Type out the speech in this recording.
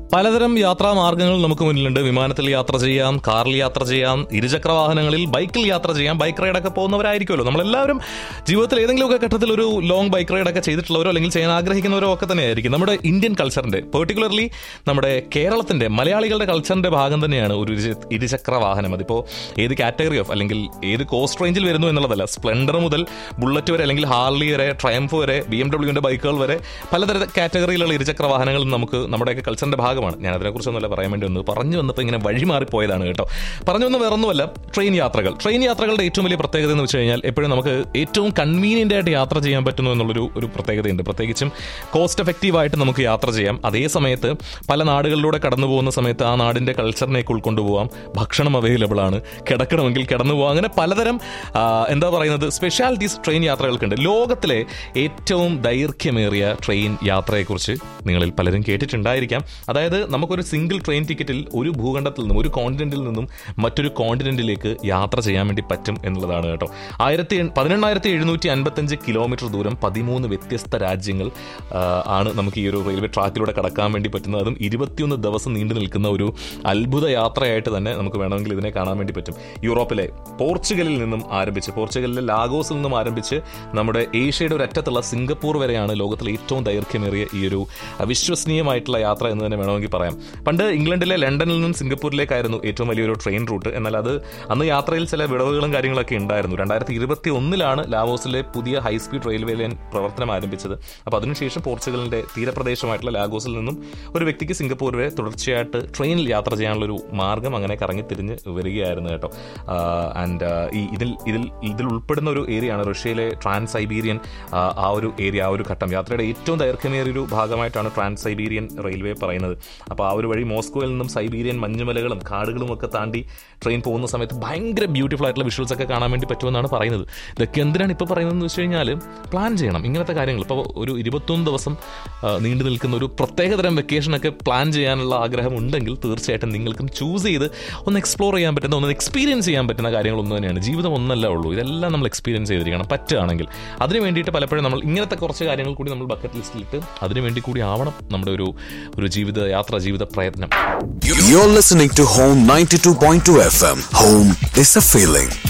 പലതരം യാത്രാ മാർഗ്ഗങ്ങൾ നമുക്ക് മുന്നിലുണ്ട് വിമാനത്തിൽ യാത്ര ചെയ്യാം കാറിൽ യാത്ര ചെയ്യാം ഇരുചക്ര വാഹനങ്ങളിൽ ബൈക്കിൽ യാത്ര ചെയ്യാം ബൈക്ക് റൈഡൊക്കെ പോകുന്നവരായിരിക്കുമല്ലോ നമ്മളെല്ലാവരും ജീവിതത്തിൽ ഏതെങ്കിലുമൊക്കെ ഘട്ടത്തിൽ ഒരു ലോങ് ബൈക്ക് റൈഡൊക്കെ ചെയ്തിട്ടുള്ളവരോ അല്ലെങ്കിൽ ചെയ്യാൻ ആഗ്രഹിക്കുന്നവരോ ഒക്കെ തന്നെയായിരിക്കും നമ്മുടെ ഇന്ത്യൻ കൾച്ചറിന്റെ പെർട്ടിക്കുലർലി നമ്മുടെ കേരളത്തിന്റെ മലയാളികളുടെ കൾച്ചറിന്റെ ഭാഗം തന്നെയാണ് ഒരു ഇരു- ഇരുചക്ര വാഹനം അതിപ്പോൾ ഏത് കാറ്റഗറി ഓഫ് അല്ലെങ്കിൽ ഏത് കോസ്റ്റ് റേഞ്ചിൽ വരുന്നു എന്നുള്ളതല്ല സ്പ്ലെൻഡർ മുതൽ ബുള്ളറ്റ് വരെ അല്ലെങ്കിൽ ഹാർലി വരെ ട്രയംഫ് വരെ ബി എം ഡബ്ല്യുവിന്റെ ബൈക്കുകൾ വരെ പലതര കാറ്റഗറിയിലുള്ള ഇരുചക്ര വാഹനങ്ങൾ നമുക്ക് നമ്മുടെയൊക്കെ കൾച്ചറിന്റെ ഭാഗമാണ് ഞാൻ അതിനെക്കുറിച്ചൊന്നുമല്ല പറയാൻ വേണ്ടി വന്നത് പറഞ്ഞു വന്നപ്പോൾ ഇങ്ങനെ വഴിമാറിപ്പോയതാണ് കേട്ടോ പറഞ്ഞു വന്ന വേറൊന്നുമല്ല ട്രെയിൻ യാത്രകൾ ട്രെയിൻ യാത്രകളുടെ ഏറ്റവും വലിയ പ്രത്യേകത എന്ന് വെച്ച് കഴിഞ്ഞാൽ എപ്പോഴും നമുക്ക് ഏറ്റവും കൺവീനിയന്റ് ആയിട്ട് യാത്ര ചെയ്യാൻ പറ്റുന്നു എന്നുള്ളൊരു ഒരു പ്രത്യേകതയുണ്ട് പ്രത്യേകിച്ചും കോസ്റ്റ് എഫക്റ്റീവ് ആയിട്ട് നമുക്ക് യാത്ര ചെയ്യാം അതേ സമയത്ത് പല നാടുകളിലൂടെ കടന്നു പോകുന്ന സമയത്ത് ആ നാടിന്റെ കൾച്ചറിനേക്ക് ഉൾക്കൊണ്ടുപോകാം ഭക്ഷണം അവൈലബിൾ ആണ് കിടക്കണമെങ്കിൽ കിടന്നു പോകാം അങ്ങനെ പലതരം ആ, എന്താ പറയുന്നത് സ്പെഷ്യാലിറ്റീസ് ട്രെയിൻ യാത്രകൾക്കുണ്ട് ലോകത്തിലെ ഏറ്റവും ദൈർഘ്യമേറിയ ട്രെയിൻ യാത്രയെക്കുറിച്ച് നിങ്ങളിൽ പലരും കേട്ടിട്ടുണ്ടായിരിക്കാം അതായത് നമുക്കൊരു സിംഗിൾ ട്രെയിൻ ടിക്കറ്റിൽ ഒരു ഭൂഖണ്ഡത്തിൽ നിന്നും ഒരു കോണ്ടിനെന്റിൽ നിന്നും മറ്റൊരു കോണ്ടിനെന്റിലേക്ക് യാത്ര ചെയ്യാൻ വേണ്ടി പറ്റും എന്നുള്ളതാണ് കേട്ടോ ആയിരത്തി പതിനെണ്ണായിരത്തി എഴുന്നൂറ്റി അൻപത്തഞ്ച് കിലോമീറ്റർ ദൂരം പതിമൂന്ന് വ്യത്യസ്ത രാജ്യങ്ങൾ ആ, ആണ് നമുക്ക് ഈ ഒരു റെയിൽവേ ട്രാക്കിലൂടെ കടക്കാൻ വേണ്ടി പറ്റുന്നത് അതും ഇരുപത്തിയൊന്ന് ദിവസം നീണ്ടു നിൽക്കുന്ന ഒരു അത്ഭുത യാത്രയായിട്ട് തന്നെ നമുക്ക് വേണമെങ്കിൽ ഇതിനെ കാണാൻ വേണ്ടി പറ്റും യൂറോപ്പിലെ പോർച്ചുഗലിൽ നിന്നും ആരംഭിച്ച് പോർച്ചുഗലിലെ ലാഗോസിൽ നിന്നും ആരംഭിച്ച് നമ്മുടെ ഏഷ്യയുടെ ഒരു അറ്റത്തുള്ള സിംഗപ്പൂർ വരെയാണ് ലോകത്തിലെ ഏറ്റവും ദൈർഘ്യമേറിയ ഈ ഒരു അവിശ്വസനീയമായിട്ടുള്ള യാത്ര എന്ന് തന്നെ വേണമെങ്കിൽ പറയാം പണ്ട് ഇംഗ്ലണ്ടിലെ ലണ്ടനിൽ നിന്നും സിംഗപ്പൂരിലേക്കായിരുന്നു ഏറ്റവും വലിയൊരു ട്രെയിൻ റൂട്ട് എന്നാൽ അത് അന്ന് യാത്രയിൽ ചില വിടവുകളും കാര്യങ്ങളൊക്കെ ഉണ്ടായിരുന്നു രണ്ടായിരത്തി ഇരുപത്തി ഒന്നിലാണ് ലാവോസിലെ പുതിയ ഹൈസ്പീഡ് റെയിൽവേ ലൈൻ പ്രവർത്തനം ആരംഭിച്ചത് അപ്പോൾ അതിനുശേഷം പോർച്ചുഗലിന്റെ തീരപ്രദേശമായിട്ടുള്ള ലാഗോസിൽ നിന്നും ഒരു വ്യക്തിക്ക് സിംഗപ്പൂർ വരെ തുടർച്ചയായിട്ട് ട്രെയിനിൽ യാത്ര ചെയ്യാനുള്ള ഒരു മാർഗം അങ്ങനെ കറങ്ങി തിരിഞ്ഞ് വരികയായിരുന്നു കേട്ടോ ആൻഡ് ഈ ഇതിൽ ഇതിൽ ഇതിൽ ഉൾപ്പെടുന്ന ഒരു ഏരിയയാണ് റഷ്യയിലെ ട്രാൻസ് സൈബീരിയൻ ആ, ആ ഒരു ഏരിയ ആ ഒരു ഘട്ടം യാത്രയുടെ ഏറ്റവും ദൈർഘ്യമേറിയ ഒരു ഭാഗമായിട്ടാണ് ട്രാൻസ് സൈബീരിയൻ റെയിൽവേ പറയുന്നത് അപ്പോൾ ആ ഒരു വഴി മോസ്കോയിൽ നിന്നും സൈബീരിയൻ മഞ്ഞുമലകളും കാടുകളും ഒക്കെ താണ്ടി ട്രെയിൻ പോകുന്ന സമയത്ത് ഭയങ്കര ബ്യൂട്ടിഫുൾ ആയിട്ടുള്ള വിഷ്വൽസ് ഒക്കെ കാണാൻ വേണ്ടി പറ്റുമെന്നാണ് പറയുന്നത് ഇതൊക്കെ എന്തിനാണ് ഇപ്പോൾ പറയുന്നതെന്ന് വെച്ച് കഴിഞ്ഞാൽ പ്ലാൻ ചെയ്യണം ഇങ്ങനത്തെ കാര്യങ്ങൾ ഇപ്പോൾ ഒരു ഇരുപത്തൊന്ന് ദിവസം ആ, നീണ്ടു നിൽക്കുന്ന ഒരു പ്രത്യേകതരം വെക്കേഷനൊക്കെ പ്ലാൻ ചെയ്യാനുള്ള ആഗ്രഹം ഉണ്ടെങ്കിൽ തീർച്ചയായിട്ടും നിങ്ങൾക്കും ചൂസ് ചെയ്ത് ഒന്ന് എക്സ്പ്ലോർ ചെയ്യാൻ പറ്റുന്ന ഒന്ന് എക്സ്പീരിയൻസ് ചെയ്യാൻ പറ്റുന്ന കാര്യങ്ങളൊന്നും തന്നെയാണ് ജീവിതം ഒന്നല്ല ഉള്ളൂ ഇതെല്ലാം നമ്മൾ എക്സ്പീരിയൻസ് ചെയ്തിരിക്കണം പറ്റുകയാണെങ്കിൽ അതിന് വേണ്ടിയിട്ട് പലപ്പോഴും നമ്മൾ ഇങ്ങനത്തെ കുറച്ച് കാര്യങ്ങൾ കൂടി നമ്മൾ ബക്കറ്റ് ലിസ്റ്റിലിട്ട് അതിന് വേണ്ടി കൂടി ആവണം നമ്മുടെ ഒരു ഒരു ജീവിത യാത്ര ജീവിത പ്രയത്നം You're listening to Home 92.2 FM. Home is a feeling.